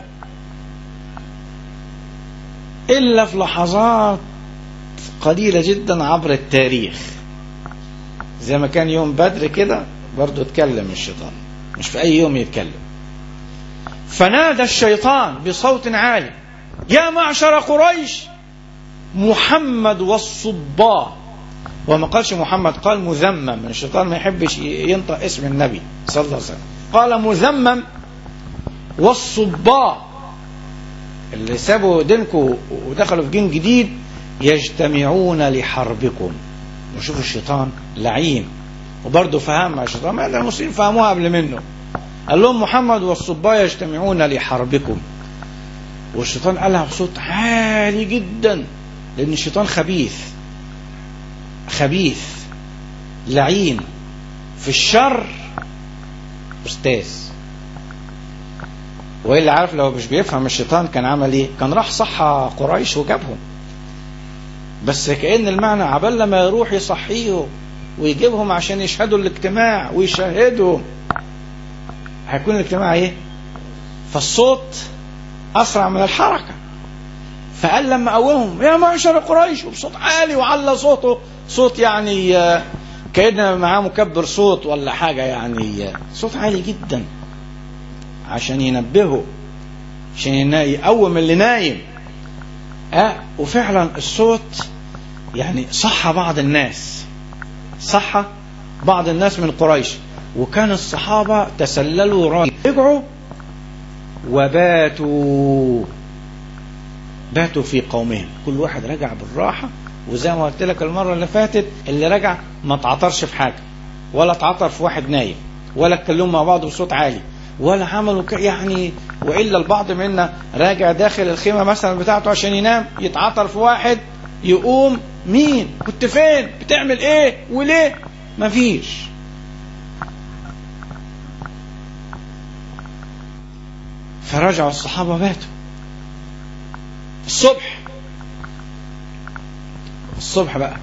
إلا في لحظات قليلة جدا عبر التاريخ زي ما كان يوم بدر كده برضه اتكلم الشيطان مش في أي يوم يتكلم فنادى الشيطان بصوت عالي يا معشر قريش محمد والصباه وما قالش محمد قال مذمم الشيطان ما يحبش ينطق اسم النبي صلى الله عليه وسلم قال مذمم والصباه اللي سابوا دينكم ودخلوا في دين جديد يجتمعون لحربكم وشوفوا الشيطان لعين وبرضه فهم مع الشيطان ما المسلمين فهموها قبل منه قال لهم محمد والصباه يجتمعون لحربكم والشيطان قالها بصوت عالي جدا لان الشيطان خبيث خبيث لعين في الشر استاذ والا عارف لو مش بيفهم الشيطان كان عمل ايه كان راح صحى قريش وجابهم بس كأن المعنى عبال لما يروح يصحيهم ويجيبهم عشان يشهدوا الاجتماع ويشهدهم هيكون الاجتماع ايه فالصوت اسرع من الحركه فقال لما قومهم يا معشر قريش وبصوت عالي وعلى صوته صوت يعني كأن معاه مكبر صوت ولا حاجة يعني صوت عالي جدا عشان ينبهه عشان يقوم اللي نايم اه وفعلا الصوت يعني صح بعض الناس صح بعض الناس من قريش وكان الصحابة تسللوا راي رجعوا وباتوا باتوا في قومهم كل واحد رجع بالراحة وزي ما قلت لك المرة اللي فاتت اللي رجع ما اتعطرش في حاجة ولا اتعطر في واحد نايم ولا اتكلموا مع بعض بصوت عالي ولا عملوا يعني والا البعض منا راجع داخل الخيمه مثلا بتاعته عشان ينام يتعطر في واحد يقوم مين كنت فين بتعمل ايه وليه مفيش فرجعوا الصحابه باتوا الصبح الصبح بقى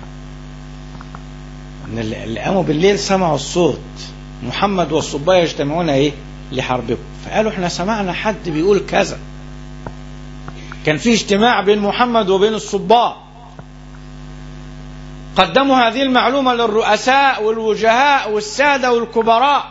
ان اللي قاموا بالليل سمعوا الصوت محمد والصبايا يجتمعون ايه لحربكم فقالوا احنا سمعنا حد بيقول كذا كان في اجتماع بين محمد وبين الصباء قدموا هذه المعلومة للرؤساء والوجهاء والسادة والكبراء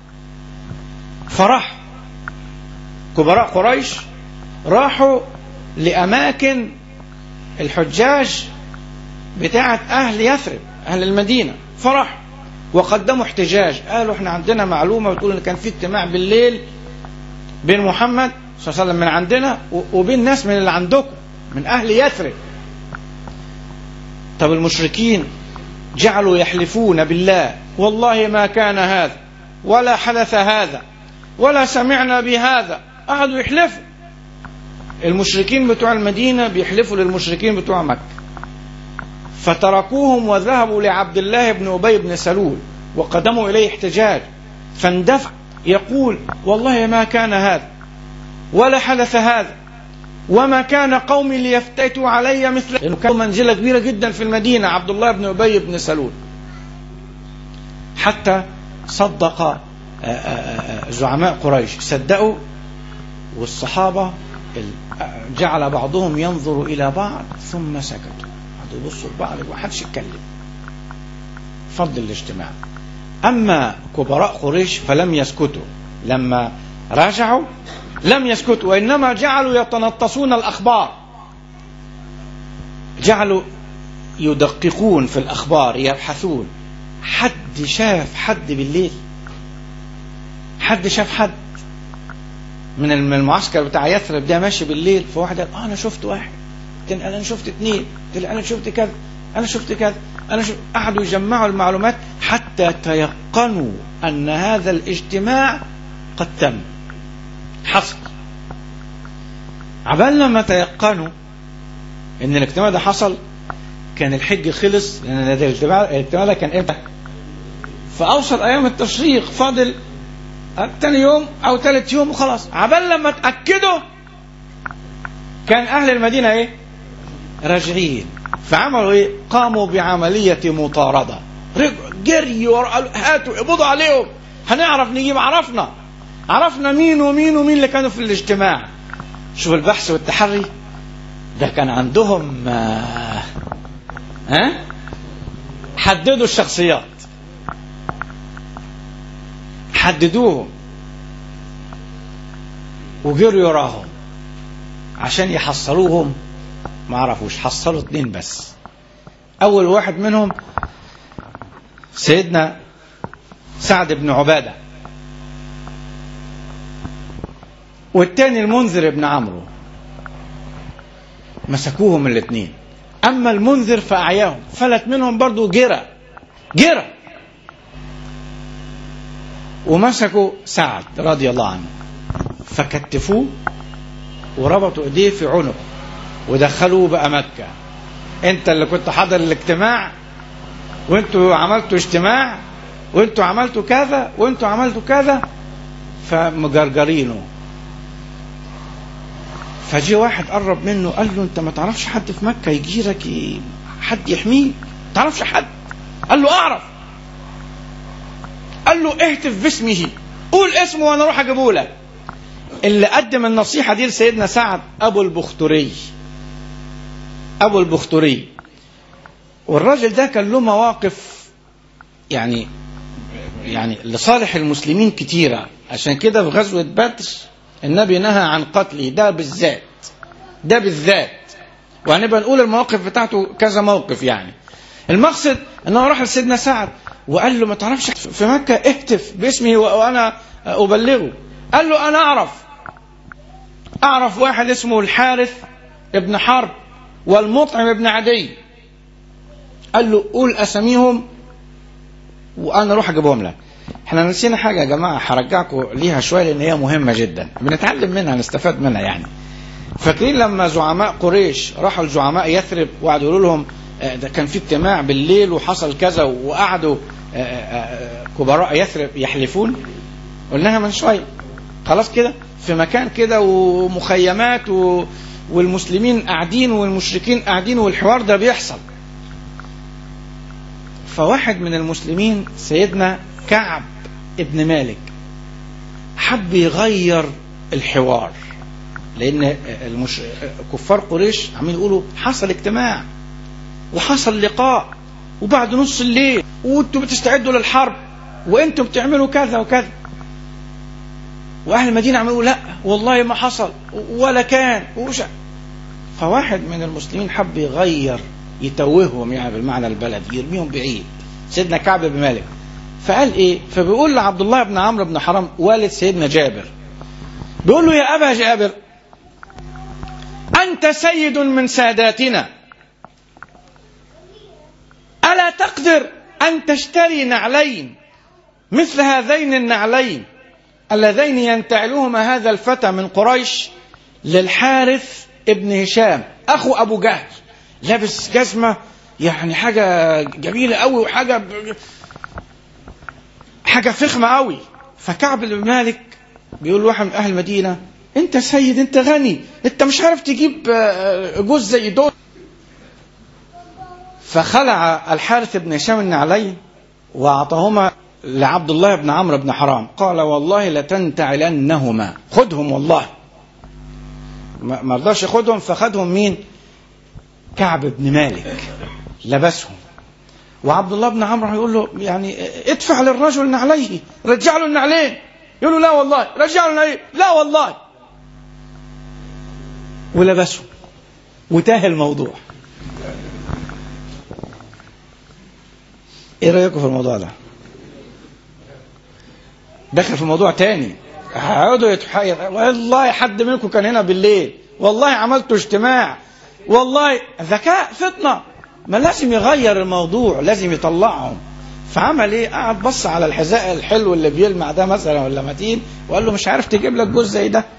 فرح كبراء قريش راحوا لأماكن الحجاج بتاعة أهل يثرب أهل المدينة فرح وقدموا احتجاج قالوا احنا عندنا معلومة بتقول ان كان في اجتماع بالليل بين محمد صلى الله عليه وسلم من عندنا وبين ناس من اللي عندكم من أهل يثرب طب المشركين جعلوا يحلفون بالله والله ما كان هذا ولا حدث هذا ولا سمعنا بهذا قعدوا يحلفوا المشركين بتوع المدينة بيحلفوا للمشركين بتوع مكة فتركوهم وذهبوا لعبد الله بن أبي بن سلول وقدموا إليه احتجاج فاندفع يقول والله ما كان هذا ولا حدث هذا وما كان قومي ليفتتوا علي مثل لأنه كان منزلة كبيرة جدا في المدينة عبد الله بن أبي بن سلول حتى صدق زعماء قريش صدقوا والصحابة جعل بعضهم ينظر إلى بعض ثم سكتوا قعدوا يبصوا لبعض ما حدش يتكلم فضل الاجتماع أما كبراء قريش فلم يسكتوا لما راجعوا لم يسكتوا وإنما جعلوا يتنطسون الأخبار جعلوا يدققون في الأخبار يبحثون حد شاف حد بالليل حد شاف حد من المعسكر بتاع يثرب ده ماشي بالليل فواحد قال آه انا شفت واحد قال انا شفت اثنين قال انا شفت كذا انا شفت كذا انا شفت قعدوا يجمعوا المعلومات حتى تيقنوا ان هذا الاجتماع قد تم حصل عبال لما تيقنوا ان الاجتماع ده حصل كان الحج خلص لان الاجتماع الاجتماع ده كان امتى؟ في اوسط ايام التشريق فاضل تاني يوم او ثالث يوم وخلاص عبال لما اتاكدوا كان اهل المدينه ايه راجعين فعملوا ايه قاموا بعمليه مطارده رجعوا جريوا هاتوا قبضوا عليهم هنعرف نجيب عرفنا عرفنا مين ومين ومين اللي كانوا في الاجتماع شوف البحث والتحري ده كان عندهم ها آه حددوا الشخصيات حددوهم وجروا وراهم عشان يحصلوهم ما عرفوش حصلوا اتنين بس اول واحد منهم سيدنا سعد بن عباده والتاني المنذر بن عمرو مسكوهم الاثنين اما المنذر فاعياهم فلت منهم برضو جرى جرى ومسكوا سعد رضي الله عنه فكتفوه وربطوا ايديه في عنقه ودخلوه بقى مكة انت اللي كنت حاضر الاجتماع وانتوا عملتوا اجتماع وانتوا عملتوا كذا وانتوا عملتوا كذا فمجرجرينه فجي واحد قرب منه قال له انت ما تعرفش حد في مكة يجيرك ي... حد يحميه ما تعرفش حد قال له اعرف قال له اهتف باسمه قول اسمه وانا اروح اجيبه لك اللي قدم النصيحة دي لسيدنا سعد ابو البختري ابو البختري والراجل ده كان له مواقف يعني يعني لصالح المسلمين كتيرة عشان كده في غزوة بدر النبي نهى عن قتله ده بالذات ده بالذات وهنبقى نقول المواقف بتاعته كذا موقف يعني المقصد انه راح لسيدنا سعد وقال له ما تعرفش في مكة اهتف باسمي وانا ابلغه قال له انا اعرف اعرف واحد اسمه الحارث ابن حرب والمطعم ابن عدي قال له قول اساميهم وانا اروح اجيبهم لك احنا نسينا حاجه يا جماعه هرجعكم ليها شويه لان هي مهمه جدا بنتعلم منها نستفاد منها يعني فاكرين لما زعماء قريش راحوا لزعماء يثرب وقعدوا يقولوا لهم ده كان في اجتماع بالليل وحصل كذا وقعدوا كبراء يثرب يحلفون قلناها من شويه خلاص كده في مكان كده ومخيمات و... والمسلمين قاعدين والمشركين قاعدين والحوار ده بيحصل فواحد من المسلمين سيدنا كعب ابن مالك حب يغير الحوار لان المش... كفار قريش عمالين يقولوا حصل اجتماع وحصل لقاء وبعد نص الليل وانتوا بتستعدوا للحرب وانتوا بتعملوا كذا وكذا واهل المدينه عملوا لا والله ما حصل ولا كان وش فواحد من المسلمين حب يغير يتوههم يعني بالمعنى البلدي يرميهم بعيد سيدنا كعب بن مالك فقال ايه فبيقول لعبد الله بن عمرو بن حرام والد سيدنا جابر بيقول له يا ابا جابر انت سيد من ساداتنا الا تقدر ان تشتري نعلين مثل هذين النعلين اللذين ينتعلهما هذا الفتى من قريش للحارث ابن هشام اخو ابو جهل لابس جزمه يعني حاجه جميله قوي وحاجه حاجه فخمه قوي فكعب بن مالك بيقول له واحد من اهل المدينه انت سيد انت غني انت مش عارف تجيب جوز زي دول فخلع الحارث بن هشام النعلين واعطاهما لعبد الله بن عمرو بن حرام قال والله لتنتعلنهما خدهم والله ما رضاش ياخدهم فخدهم مين كعب بن مالك لبسهم وعبد الله بن عمرو يقول له يعني ادفع للرجل نعليه رجع له النعلين يقول له لا والله رجع له النعلين لا والله ولبسهم وتاه الموضوع ايه رايكم في الموضوع ده دخل في موضوع تاني هيقعدوا يتحير والله حد منكم كان هنا بالليل والله عملتوا اجتماع والله ذكاء فطنه ما لازم يغير الموضوع لازم يطلعهم فعمل ايه قعد بص على الحذاء الحلو اللي بيلمع ده مثلا ولا متين وقال له مش عارف تجيب لك جوز زي ده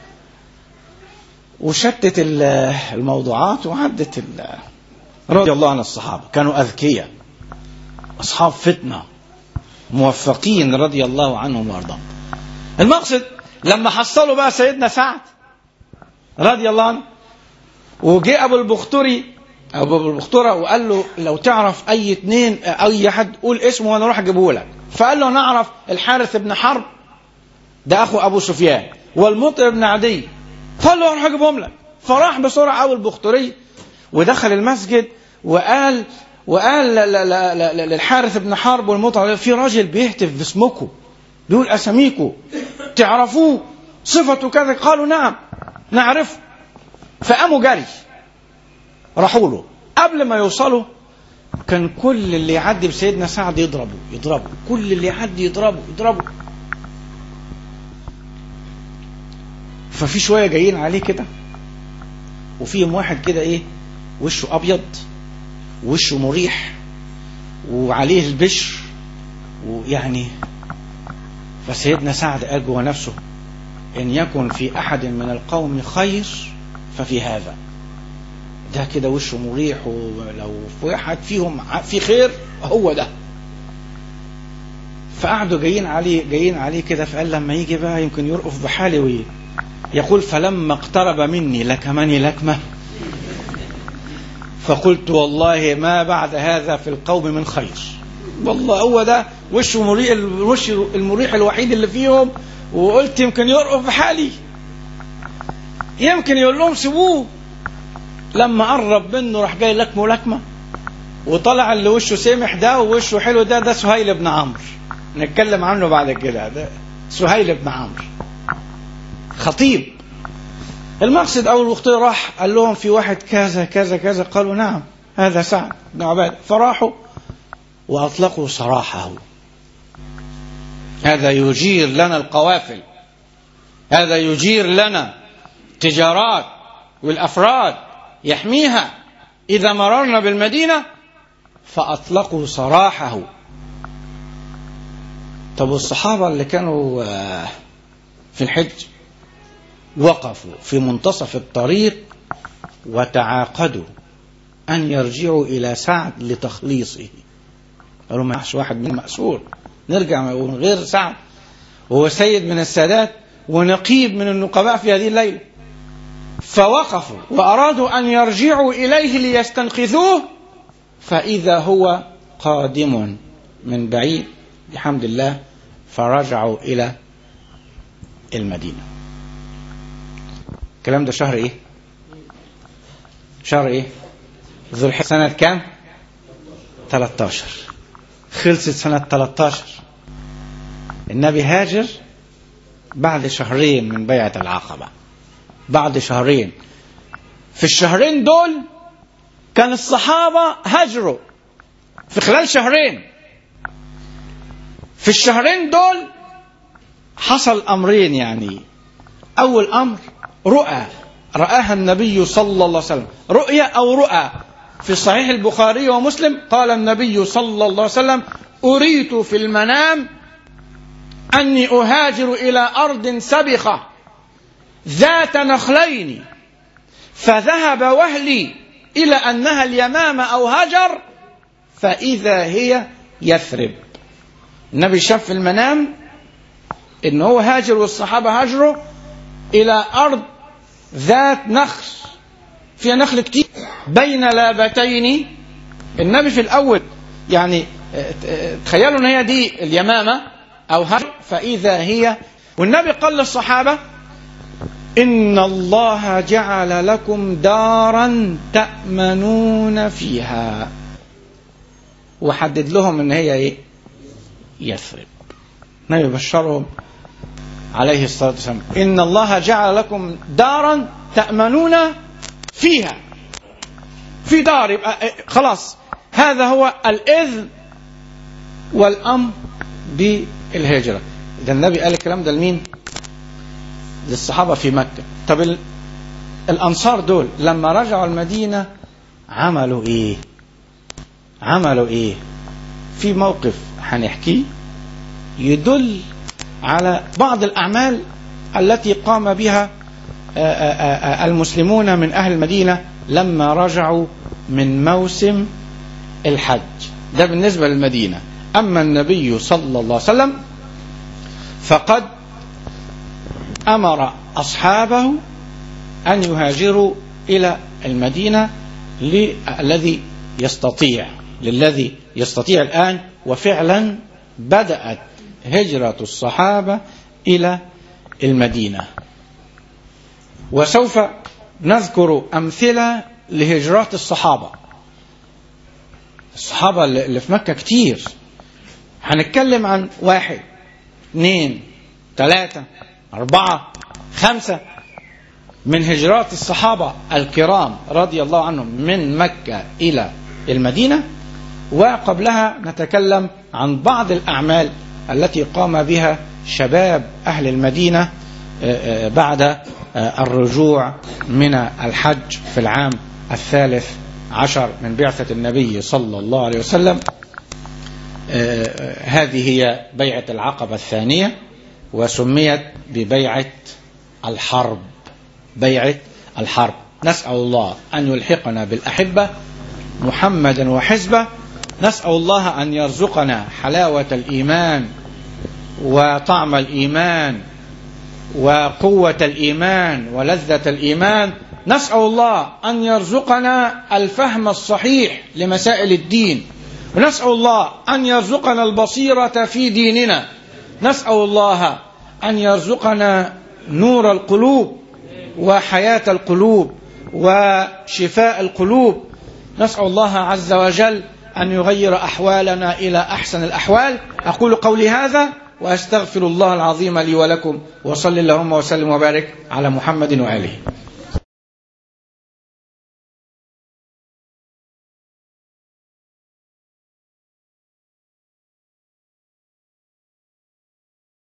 وشتت الموضوعات وعدت رضي الله عن الصحابه كانوا اذكياء اصحاب فتنه موفقين رضي الله عنهم وارضاهم المقصد لما حصلوا بقى سيدنا سعد رضي الله عنه وجاء ابو البختري ابو البختره وقال له لو تعرف اي اتنين اي حد قول اسمه وانا اروح اجيبه لك فقال له نعرف الحارث بن حرب ده اخو ابو سفيان والمطر بن عدي فقال له اروح اجيبهم لك فراح بسرعه ابو البختري ودخل المسجد وقال وقال للحارث بن حرب والمطر في راجل بيهتف باسمكم بيقول اساميكم تعرفوه صفته كذا قالوا نعم نعرفه فقاموا جري راحوا له قبل ما يوصلوا كان كل اللي يعدي بسيدنا سعد يضربه يضربه كل اللي يعدي يضربه يضربه ففي شويه جايين عليه كده وفيهم واحد كده ايه وشه ابيض وشه مريح وعليه البشر ويعني فسيدنا سعد قال جوه نفسه ان يكن في احد من القوم خير ففي هذا ده كده وشه مريح ولو في واحد فيهم في خير هو ده فقعدوا جايين عليه جايين عليه كده فقال لما يجي بقى يمكن يرقف بحالي وي يقول فلما اقترب مني لكمني لكمه فقلت والله ما بعد هذا في القوم من خير والله هو ده وشه مريح الوش المريح الوحيد اللي فيهم وقلت يمكن يرقف بحالي يمكن يقول لهم سيبوه لما قرب منه راح جاي لكمه لكمه وطلع اللي وشه سمح ده ووشه حلو ده ده سهيل بن عمرو نتكلم عنه بعد كده ده سهيل بن عمرو خطيب المقصد اول وقت راح قال لهم في واحد كذا كذا كذا قالوا نعم هذا سعد بن عباد فراحوا واطلقوا سراحه هذا يجير لنا القوافل هذا يجير لنا تجارات والافراد يحميها اذا مررنا بالمدينه فاطلقوا سراحه طب والصحابه اللي كانوا في الحج وقفوا في منتصف الطريق وتعاقدوا أن يرجعوا إلى سعد لتخليصه قالوا ما يحش واحد من مأسور نرجع من غير سعد وهو سيد من السادات ونقيب من النقباء في هذه الليلة فوقفوا وأرادوا أن يرجعوا إليه ليستنقذوه فإذا هو قادم من بعيد بحمد الله فرجعوا إلى المدينة الكلام ده شهر ايه شهر ايه ذو الحجة سنة كام 13 خلصت سنة 13 النبي هاجر بعد شهرين من بيعة العقبة بعد شهرين في الشهرين دول كان الصحابة هاجروا في خلال شهرين في الشهرين دول حصل أمرين يعني أول أمر رؤى رآها النبي صلى الله عليه وسلم رؤيا أو رؤى في صحيح البخاري ومسلم قال النبي صلى الله عليه وسلم أريت في المنام أني أهاجر إلى أرض سبخة ذات نخلين فذهب وهلي إلى أنها اليمامة أو هجر فإذا هي يثرب النبي شاف في المنام إن هو هاجر والصحابة هاجروا إلى أرض ذات نخل فيها نخل كتير بين لابتين النبي في الأول يعني تخيلوا ان هي دي اليمامه او هجر فاذا هي والنبي قال للصحابه ان الله جعل لكم دارا تامنون فيها وحدد لهم ان هي ايه يثرب النبي بشرهم عليه الصلاه والسلام ان الله جعل لكم دارا تامنون فيها في دار يبقى خلاص هذا هو الاذن والامر بالهجره اذا النبي قال الكلام ده لمين للصحابه في مكه طب ال... الانصار دول لما رجعوا المدينه عملوا ايه عملوا ايه في موقف هنحكيه يدل على بعض الاعمال التي قام بها المسلمون من اهل المدينه لما رجعوا من موسم الحج ده بالنسبه للمدينه أما النبي صلى الله عليه وسلم فقد أمر أصحابه أن يهاجروا إلى المدينة للذي يستطيع للذي يستطيع الآن وفعلا بدأت هجرة الصحابة إلى المدينة وسوف نذكر أمثلة لهجرات الصحابة الصحابة اللي في مكة كتير هنتكلم عن واحد اثنين ثلاثة أربعة خمسة من هجرات الصحابة الكرام رضي الله عنهم من مكة إلى المدينة وقبلها نتكلم عن بعض الأعمال التي قام بها شباب أهل المدينة بعد الرجوع من الحج في العام الثالث عشر من بعثة النبي صلى الله عليه وسلم هذه هي بيعة العقبة الثانية وسميت ببيعة الحرب بيعة الحرب نسأل الله أن يلحقنا بالأحبة محمدا وحزبه نسأل الله أن يرزقنا حلاوة الإيمان وطعم الإيمان وقوة الإيمان ولذة الإيمان نسأل الله أن يرزقنا الفهم الصحيح لمسائل الدين ونسأل الله أن يرزقنا البصيرة في ديننا نسأل الله أن يرزقنا نور القلوب وحياة القلوب وشفاء القلوب نسأل الله عز وجل أن يغير أحوالنا إلى أحسن الأحوال أقول قولي هذا وأستغفر الله العظيم لي ولكم وصل اللهم وسلم وبارك على محمد وآله